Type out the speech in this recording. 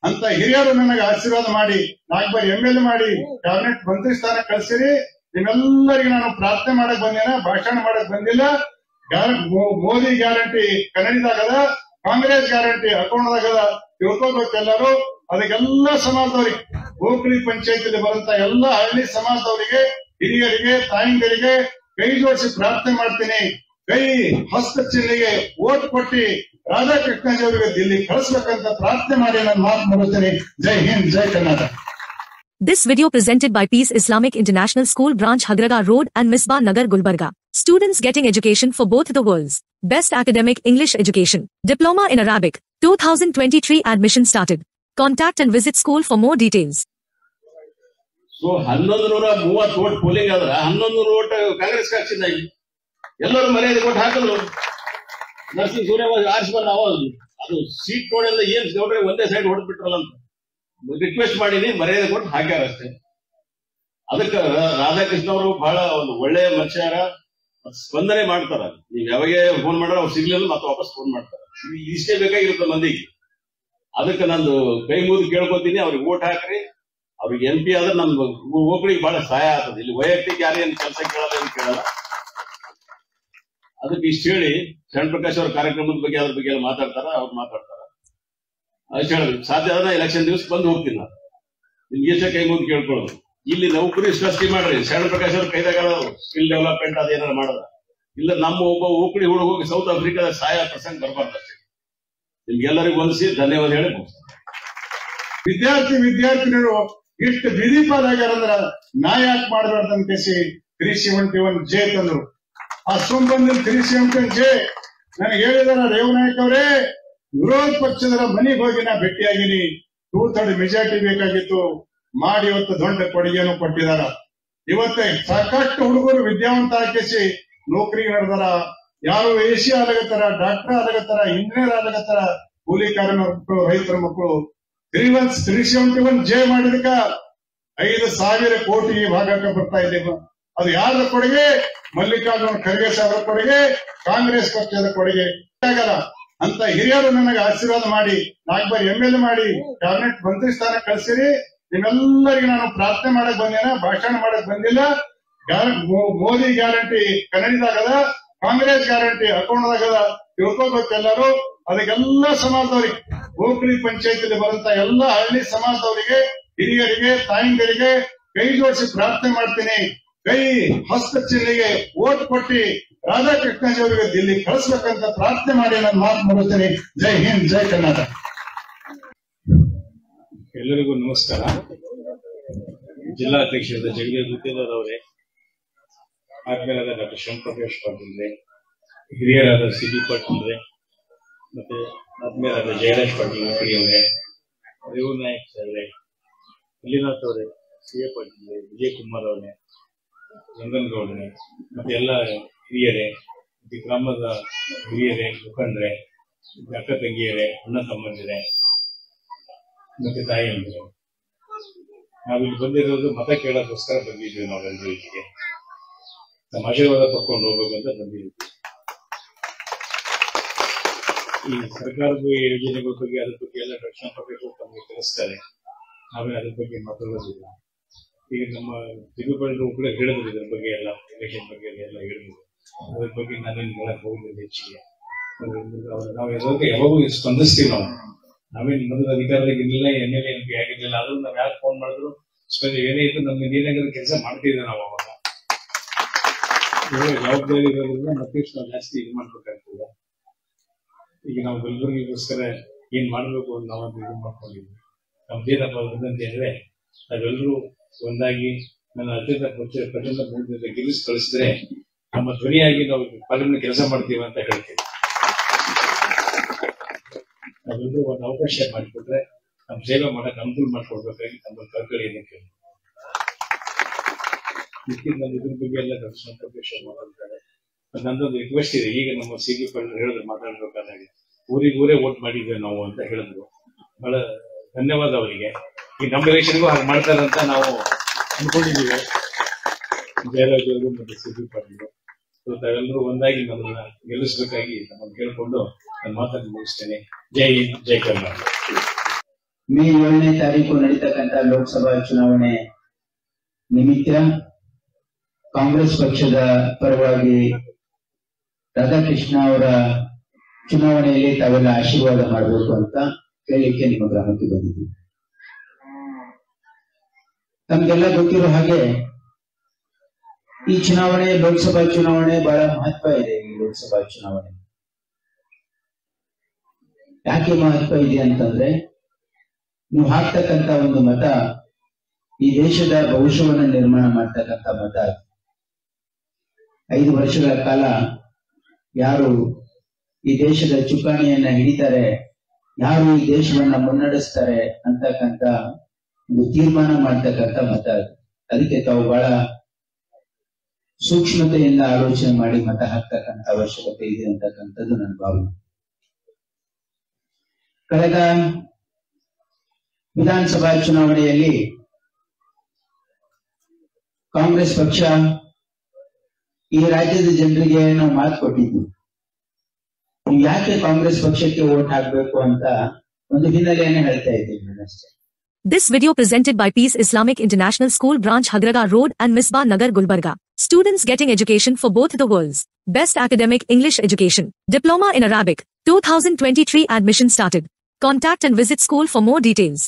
ಅಂತ ಹಿರಿಯರು ನನಗೆ ಆಶೀರ್ವಾದ ಮಾಡಿ ನಾಲ್ಕು ಬಾರಿ ಎಂ ಎಲ್ ಮಾಡಿ ಕ್ಯಾಬಿನೆಟ್ ಮಂತ್ರಿ ಸ್ಥಾನ ಕಳಿಸಿರಿ ನಿಮ್ಮೆಲ್ಲರಿಗೂ ನಾನು ಪ್ರಾರ್ಥನೆ ಮಾಡಕ್ ಬಂದೇನ ಭಾಷಣ ಮಾಡಕ್ ಬಂದಿಲ್ಲ ಗ್ಯಾರ- ಮೋ- ಮೋದಿ ಗ್ಯಾರಂಟಿ ಕನ್ನಡಿದಾಗದ ಕಾಂಗ್ರೆಸ್ ಗ್ಯಾರಂಟಿ ಅಕೌಂಟ್ದಾಗದ ತಿಳ್ಕೊಬೇಕು ಎಲ್ಲರೂ ಅದಕ್ಕೆಲ್ಲ ಸಮಾಜದವರಿಗೆ ಗೋಕುಳಿ ಪಂಚಾಯತಿಲಿ ಬರುವಂತ ಎಲ್ಲ ಹಳ್ಳಿ ಸಮಾಜದವರಿಗೆ ಹಿರಿಯರಿಗೆ ತಾಯಂದಿರಿಗೆ ಕೈ ಜೋಡಿಸಿ ಪ್ರಾರ್ಥನೆ ಮಾಡ್ತೀನಿ ಕೈ ಹಸ್ತ ಚಿಹ್ನೆಗೆ ಓಟ್ ಕೊಟ್ಟಿ ರಾಧಾಕೃಷ್ಣಜಿ ಅವರಿಗೆ ದಿಲ್ಲಿ ಕಳಿಸ್ಬೇಕಂತ ಪ್ರಾರ್ಥನೆ ಮಾಡಿ ನಾನು ಮಾತು ಮುಗಿಸ್ತೀನಿ Jai Hind Jai Karnataka This video presented by Peace Islamic International School Branch Hagraga Road and Misbah Nagar Gulbarga. Students getting education for both the worlds. Best academic English education. Diploma in Arabic. 2023 admission started. Contact and visit school for more details. So ಹನ್ನೊಂದು ನೂರ ಮೂವತ್ತು vote polling ಆದ್ರ ಹನ್ನೊಂದು ನೂರು vote Congress ಹಾಕ್ಸಿದ್ದಾಗಿ ಎಲ್ಲರೂ ಮರ್ಯಾದೆ ಕೊಟ್ಟು ಹಾಕಿದ್ರು ನರಸಿಂಹ ಸೂರ್ಯವಂಶ ಆರಿಸಿ ಬಂದ ಅವಾಗ ಅದು ಸೀಟ್ ನೋಡಿದ್ರೆ ಏನ್ ಗೌಡ್ರೆ ಒಂದೇ ಸೈಡ್ ಹೊಡೆದ್ಬಿಟ್ರಲ್ಲ ಅಂತ ರಿಕ್ವೆಸ್ಟ್ ಮಾಡೀನಿ ಮರ್ಯಾದೆ ಕೊಟ್ಟು ಹಾಕ್ಯಾರ ಅಷ್ಟೇ ಅದಕ್ಕೆ ರಾಧಾಕೃಷ್ಣ ಅವರು ಬಹಳ ಒಂದು ಒಳ್ಳೆಯ ಮನುಷ್ಯರ ಮತ್ತ್ ಸ್ಪಂದನೆ ಮಾಡ್ತಾರ ನೀವ್ ಯಾವಾಗ ಫೋನ್ ಮಾಡ್ರೆ ಅವ್ರು ಸಿಗ್ಲಿಲ್ಲ ಮತ್ತೆ ವಾಪಸ್ ಫೋನ್ ಮಾಡ್ತಾರ ಇ- ಇಷ್ಟೇ ಬೇಕಾಗಿರುತ್ತೆ ಮಂದಿಗೆ ಅದಕ್ಕೆ ನಂದು ಕೈ ಮುಗಿದು ಕೇಳ್ಕೊತೀನಿ ಅವ್ರಿಗೆ ಓಟ್ ಹಾಕ್ರಿ ಅವ್ರಿಗೆ ಎಂ ಪಿ ಆದ್ರೆ ನಮ್ ಒಬ್ಬರಿಗೆ ಬಹಳ ಸಹಾಯ ಆಗ್ತದೆ ಇಲ್ಲಿ ವೈಯಕ್ತಿಕ ಯಾರೇನು ಕೆಲಸ ಕೇಳಲ್ಲ ಏನು ಕೇಳಲ್ಲ ಅದಕ್ಕೆ ಇಷ್ಟು ಹೇಳಿ ಶರಣ್ ಪ್ರಕಾಶ್ ಅವ್ರ ಕಾರ್ಯಕ್ರಮದ ಬಗ್ಗೆ ಅದ್ರ ಬಗ್ಗೆ ಎಲ್ಲ ಮಾತಾಡ್ತಾರ ಅವ್ರು ಮಾತಾಡ್ತಾರ ಅಷ್ಟು ಹೇಳಿದ್ರು ಸಾಧ್ಯ ಆದ್ರೆ ಎಲೆಕ್ಷನ್ ದಿವಸ ಬಂದು ಹೋಗ್ತೀನಿ ನಾನು ನಿಮ್ಗೆ ಎಷ್ಟೇ ಕೈ ಮುಗಿದು ಕೇಳ್ಕೊಳ್ಳೋದು ಇಲ್ಲಿ ನೌಕರಿ ಸೃಷ್ಟಿ ಮಾಡ್ರಿ ಶರಣ್ ಪ್ರಕಾಶ್ ಅವ್ರ ಕೈದಾಗ ಸ್ಕಿಲ್ ಡೆವಲಪ್ಮೆಂಟ್ ಅದೇನಾರ ಮಾಡೋದ ಇಲ್ಲ ನಮ್ಮ ಒಬ್ಬ ಓಕಳಿ ಹುಡುಗ ಹೋಗಿ ಸೌತ್ ಆಫ್ರಿಕಾದ ಸಹಾಯ ಪ್ರಸಂಗ ಬರಬಾರ್ದು ಅಷ್ಟೇ ನಿಮ್ಗೆಲ್ಲರಿಗೂ ಹೊಂದಿಸಿ ಧನ್ಯವಾದ ಹೇಳಿ ಮುಗಿಸ್ತೀನಿ. ವಿದ್ಯಾರ್ಥಿ ವಿದ್ಯಾರ್ಥಿನಿಗಳು ಇಷ್ಟು ಬಿದಿಪಾದಾಗ್ಯಾರಂದ್ರ ನಾ ಯಾಕೆ ಮಾಡಬಾರ್ದು ಅಂತ ಕೇಸಿ ತ್ರೀ ಸೆವೆಂಟಿ ಒನ್ ಜೆ ತಂದ್ರು ಆ ಸೋಮಬಂದಿನ ತ್ರೀ ಸೆವೆಂಟಿ ಒನ್ ಜೆ ನನಗೆ ಹೇಳಿದಾರ ರೇವನಾಯಕ್ ಅವರೇ ವಿರೋಧ ಪಕ್ಷದ ಮನೆಗೆ ಹೋಗಿ ನಾ ಭೇಟಿಯಾಗಿನಿ ಟೂ ಥರ್ಡ್ ಮೆಜಾರಿಟಿ ಬೇಕಾಗಿತ್ತು ಮಾಡಿ ಇವತ್ತು ದೊಡ್ಡ ಕೊಡುಗೆಯನ್ನು ಕೊಟ್ಟಿದಾರ ಇವತ್ತೆ ಸಾಕಷ್ಟು ಹುಡುಗರು ವಿದ್ಯಾವಂತ ಹಾಕಿಸಿ ನೌಕರಿಗೆ ನಡೆದಾರ ಯಾರು ಎಸಿ ಆಗತ್ತಾರ ಡಾಕ್ಟರ್ ಆಗತ್ತಾರ ಇಂಜಿನಿಯರ್ ಆಗತ್ತಾರ ಕೂಲಿ ಕಾರ್ಮಿಕರ ಮಕ್ಕಳು ರೈತರ ಮಕ್ಕಳು three one three seventy one J ಮಾಡಿದಕ್ಕ ಐದು ಸಾವಿರ ಕೋಟಿ ಈ ಭಾಗಕ್ಕೆ ಬರ್ತಾ ಇದ್ದೇವೆ ಅದು ಯಾರ ಕೊಡುಗೆ ಮಲ್ಲಿಕಾರ್ಜುನ ಖರ್ಗೆ ಸಾಹೇಬರ ಕೊಡುಗೆ ಕಾಂಗ್ರೆಸ್ ಪಕ್ಷದ ಕೊಡುಗೆ ಆಗಲ್ಲ ಅಂತ ಹಿರಿಯರು ನನಗೆ ಆಶೀರ್ವಾದ ಮಾಡಿ ನಾಲ್ಕು ಬಾರಿ ಎಂ ಎಲ್ ಮಾಡಿ ಕ್ಯಾಬಿನೆಟ್ ಮಂತ್ರಿ ಸ್ಥಾನ ಕಳಿಸಿರಿ ನಿಮ್ಮೆಲ್ಲರಿಗೂ ನಾನು ಪ್ರಾರ್ಥನೆ ಮಾಡಕ್ ಬಂದೇನ ಭಾಷಣ ಮಾಡಕ್ ಬಂದಿಲ್ಲ ಗ್ಯಾರ- ಮೋ- ಮೋದಿ ಗ್ಯಾರಂಟಿ ಕನ್ನಡಿದಾಗದ ಕಾಂಗ್ರೆಸ್ ಗ್ಯಾರಂಟಿ ಅಕೌಂಟ್ದಾಗದ ತಿಳ್ಕೊಬೇಕು ಎಲ್ಲರೂ ಅದಕ್ಕೆಲ್ಲ ಸಮಾಜದವರಿಗೆ ಗೋಕುಳಿ ಪಂಚಾಯತಿಲಿ ಬರುವಂತ ಎಲ್ಲ ಹಳ್ಳಿ ಸಮಾಜದವರಿಗೆ ಹಿರಿಯರಿಗೆ ತಾಯಂದಿರಿಗೆ ಕೈ ಜೋಡಿಸಿ ಪ್ರಾರ್ಥನೆ ಮಾಡ್ತೀನಿ ಕೈ ಹಸ್ತ ಚಿಹ್ನೆಗೆ ಓಟ್ ಕೊಟ್ಟಿ ರಾಧಾಕೃಷ್ಣಜಿ ಅವರಿಗೆ ದಿಲ್ಲಿ ಕಳಿಸ್ಬೇಕಂತ ಪ್ರಾರ್ಥನೆ ಮಾಡಿ ನಾನು ಮಾತು ಮುಗಿಸ್ತೀನಿ ಜೈ ಹಿಂದ್ ಜೈ ಕರ್ನಾಟಕ ಎಲ್ಲರಿಗೂ ನಮಸ್ಕಾರ ಜಿಲ್ಲಾಧ್ಯಕ್ಷರಾದ ಜಗದೀಶ್ ಗುತ್ತೇದಾರ್ ಅವರೇ ಆದ್ಮೇಲಾದ ಡಾಕ್ಟರ್ ಶಿವಪ್ರಕಾಶ್ ಪಾಟೀಲ್ರೆ ಹಿರಿಯರಾದ ಸಿ ಡಿ ಪಾಟೀಲ್ರೆ ಮತ್ತೆ ಆದ್ಮೇಲಾದ ಜಯರಾಜ್ ಪಾಟೀಲ್ ಮುಖಡಿ ಅವರೇ ರೇವು ನಾಯಕ್ ಅವರೇ ಮಲ್ಲಿನಾಥ್ ಅವರೇ ಸಿ ಎ ಪಾಟೀಲ್ ವಿಜಯ್ ಕುಮಾರ್ ಅವರೇ ರಂಗನಗೌಡರೇ ಮತ್ತೆ ಎಲ್ಲ ಹಿರಿಯರೇ ಮತ್ತೆ ಗ್ರಾಮದ ಹಿರಿಯರೇ ಮುಖಂಡರೇ ಮತ್ತೆ ಅಕ್ಕ ತಂಗಿಯರೇ ಅಣ್ಣ ತಮ್ಮಂದಿರೇ ಮತ್ತೆ ತಾಯಿಯಂದಿರು ನಾವಿಲ್ಲಿ ಬಂದಿರೋದು ಮತ ಕೇಳೋಕ್ಕೋಸ್ಕರ ಬಂದಿದ್ವಿ ನಾವೆಲ್ಲರೂ ಇಲ್ಲಿಗೆ ನಮ್ಮ ಆಶೀರ್ವಾದ ಪಡ್ಕೊಂಡು ಹೋಗ್ಬೇಕು ಅಂತ ಬಂದಿದ್ವಿ ಈ ಸರ್ಕಾರದ ಯೋಜನೆಗಳ ಬಗ್ಗೆ ಅದ್ರ ಬಗ್ಗೆ ಎಲ್ಲ ರಕ್ಷಣಾ ಪಡೆಗಳು ತಮಗೆ ತಿಳಿಸ್ತಾರೆ ನಾವೇ ಅದ್ರ ಬಗ್ಗೆ ಮಾತಾಡೋದಿಲ್ಲ ಈಗ ನಮ್ಮ ತಿರುಪಳ್ಳಿ ಕೂಡ ಹೇಳಿದ್ರು ಇದ್ರ ಬಗ್ಗೆ ಎಲ್ಲ ಎಲೆಕ್ಷನ್ ಬಗ್ಗೆ ಎಲ್ಲ ಹೇಳಿದ್ರು ಅದ್ರ ಬಗ್ಗೆ ನಾನೇನು ಹೇಳಕ್ ಹೋಗಿಲ್ಲ ಹೆಚ್ಚಿಗೆ ಅವ್ರು- ನಾವು ಯಾವಾಗ ಯಾವಾಗೂ ಸ್ಪಂದಿಸ್ತೀವಿ ನಾವು ನಾವೇನು ಮೊದಲು ಅಧಿಕಾರದಾಗ ಇರಲಿಲ್ಲ ಎಮ್ ಎಲ್ ಎಂ ಪಿ ಆಗಿರ್ಲಿಲ್ಲ ಆದ್ರೂ ನಾವ್ ಯಾಕೆ ಫೋನ್ ಮಾಡಿದ್ರು ಸ್ಪಂದ ಏನೇ ಇತ್ತು ನಮ್ಮ ಏನಾಗದ ಕೆಲಸ ಮಾಡ್ತಿದ್ದೆ ನಾವು ಅವಾಗ ಇವಾಗ ಜವಾಬ್ದಾರಿ ಇರೋದ್ರಿಂದ ಮತ್ತಿಷ್ಟು ನಾವು ಜಾಸ್ತಿ ಇದು ಮಾಡ್ಬೇಕಾಗ್ತದೆ ಈಗ ನಾವು ಬೆಳವಣಿಗೆಗೋಸ್ಕರ ಏನ್ ಮಾಡ್ಬೇಕು ಅಂತ ನಾವು ಇದು ಮಾಡ್ಕೊಂಡಿದ್ವಿ ನಮ್ದೇನಪ್ಪ ಅಂತ ಹೇಳಿದ್ರೆ ನಾವೆಲ್ಲರೂ ಒಂದಾಗಿ ನನ್ನ ಅತ್ಯಂತ ಪಕ್ಷ ಪ್ರಚಂಡ ಬಹುಮತದಿಂದ ಗೆಲ್ಲಿಸಿ ಕಳಿಸಿದ್ರೆ ನಮ್ಮ ಧ್ವನಿಯಾಗಿ ನಾವು ಪಾರ್ಲಿಮೆಂಟ್ ಕೆಲಸ ಮಾಡ್ತೀವಿ ಅಂತ ಹೇಳ್ತೀವಿ ನಾವೆಲ್ಲರೂ ಒಂದು ಅವಕಾಶ ಮಾಡಿಕೊಟ್ರೆ ನಮ್ಮ ಸೇವೆ ಮಾಡಕ್ ಅನುಕೂಲ ಮಾಡ್ಕೊಡ್ಬೇಕಾಗಿ ನಮ್ಮ ಕಳ್ಕಳಿ ಏನಕ್ಕೆ ಇದಕ್ಕಿಂತ ನಾನು ಇದ್ರ ಬಗ್ಗೆ ಎಲ್ಲ ದರ್ಶನ ಪ್ರವೇಶ ಮಾತಾಡ್ತಾರೆ ಮತ್ತೆ ನಂದೊಂದು ರಿಕ್ವೆಸ್ಟ್ ಇದೆ ಈಗ ನಮ್ಮ ಸಿ ಡಿ ಪಂಡ್ ಹೇಳಿದ್ರು ಮಾತಾಡ್ಬೇಕಾದಾಗ ಊರಿಗೆ ಊರೇ ವೋಟ್ ಮಾಡಿದ್ವಿ ನಾವು ಅಂತ ಹೇಳಿದ್ರು ಬಹಳ ಧನ್ಯವಾದ ಅವರಿಗೆ ಈ ನಮ್ಮ ಎಲೆಕ್ಷನ್ಗೂ ಹಾಗೆ ಮಾಡ್ತಾರೆ ಅಂತ ನಾವು ಅನ್ಕೊಂಡಿದ್ದೀವಿ ಜಯರಾಜ್ ಅವರು ಮತ್ತೆ ಸಿ ಡಿ ಪಾಟೀಲ್ ಸೊ ತಾವೆಲ್ಲರೂ ಒಂದಾಗಿ ನಮ್ಮನ್ನ ಗೆಲ್ಲಿಸಬೇಕಾಗಿ ನಮ್ಮನ್ನು ಕೇಳಿಕೊಂಡು ನಾನು ಮಾತನ್ನು ಮುಗಿಸ್ತೇನೆ ಜೈ ಹಿಂದ್ ಜೈ ಕರ್ನಾಟಕ ಮೇ ಏಳನೇ ತಾರೀಕು ನಡೀತಕ್ಕಂಥ ಲೋಕಸಭಾ ಚುನಾವಣೆ ನಿಮಿತ್ತ ಕಾಂಗ್ರೆಸ್ ಪಕ್ಷದ ಪರವಾಗಿ ರಾಧಾಕೃಷ್ಣ ಅವರ ಚುನಾವಣೆಯಲ್ಲಿ ತಾವೆಲ್ಲ ಆಶೀರ್ವಾದ ಮಾಡಬೇಕು ಅಂತ ಕೇಳಲಿಕ್ಕೆ ನಿಮ್ಮ ಗ್ರಾಮಕ್ಕೆ ಬಂದಿದ್ದೀವಿ ತಮ್ಗೆಲ್ಲ ಗೊತ್ತಿರೋ ಹಾಗೆ ಈ ಚುನಾವಣೆ ಲೋಕಸಭಾ ಚುನಾವಣೆ ಬಹಳ ಮಹತ್ವ ಇದೆ ಈ ಲೋಕಸಭಾ ಚುನಾವಣೆ ಯಾಕೆ ಮಹತ್ವ ಇದೆ ಅಂತಂದ್ರೆ ನೀವು ಹಾಕ್ತಕ್ಕಂತ ಒಂದು ಮತ ಈ ದೇಶದ ಭವಿಷ್ಯವನ್ನ ನಿರ್ಮಾಣ ಮಾಡ್ತಕ್ಕಂತ ಮತ ಅದು. ಐದು ವರ್ಷಗಳ ಕಾಲ ಯಾರು ಈ ದೇಶದ ಚುಕ್ಕಾಣಿಯನ್ನ ಹಿಡಿತಾರೆ ಯಾರು ಈ ದೇಶವನ್ನ ಮುನ್ನಡೆಸ್ತಾರೆ ಅಂತಕ್ಕಂತ ಒಂದು ತೀರ್ಮಾನ ಮಾಡ್ತಕ್ಕಂತ ಮತ ಅದು. ಅದಕ್ಕೆ ತಾವು ಬಹಳ ಸೂಕ್ಷ್ಮತೆಯಿಂದ ಆಲೋಚನೆ ಮಾಡಿ ಮತ ಹಾಕ್ತಕ್ಕಂತ ಅವಶ್ಯಕತೆ ಇದೆ ಅಂತಕ್ಕಂಥದ್ದು ನನ್ನ ಭಾವನೆ ಕಳೆದ ವಿಧಾನಸಭಾ ಚುನಾವಣೆಯಲ್ಲಿ ಕಾಂಗ್ರೆಸ್ ಪಕ್ಷ ಈ ರಾಜ್ಯದ ಜನರಿಗೆ ನಾವು ಮಾತು ಕೊಟ್ಟಿದ್ವಿ ನೀವು ಯಾಕೆ ಕಾಂಗ್ರೆಸ್ ಪಕ್ಷಕ್ಕೆ ವೋಟ್ ಹಾಕ್ಬೇಕು ಅಂತ ಒಂದು ಹಿನ್ನೆಲೆಯನ್ನೇ ಹೇಳ್ತಾ ಇದ್ದೀನಿ ನಾನಷ್ಟೇ This video presented by Peace Islamic International School Branch Hagraga Road and Misbah Nagar Gulbarga. Students getting education for both the worlds. Best academic English education. Diploma in Arabic. 2023 admission started. Contact and visit school for more details.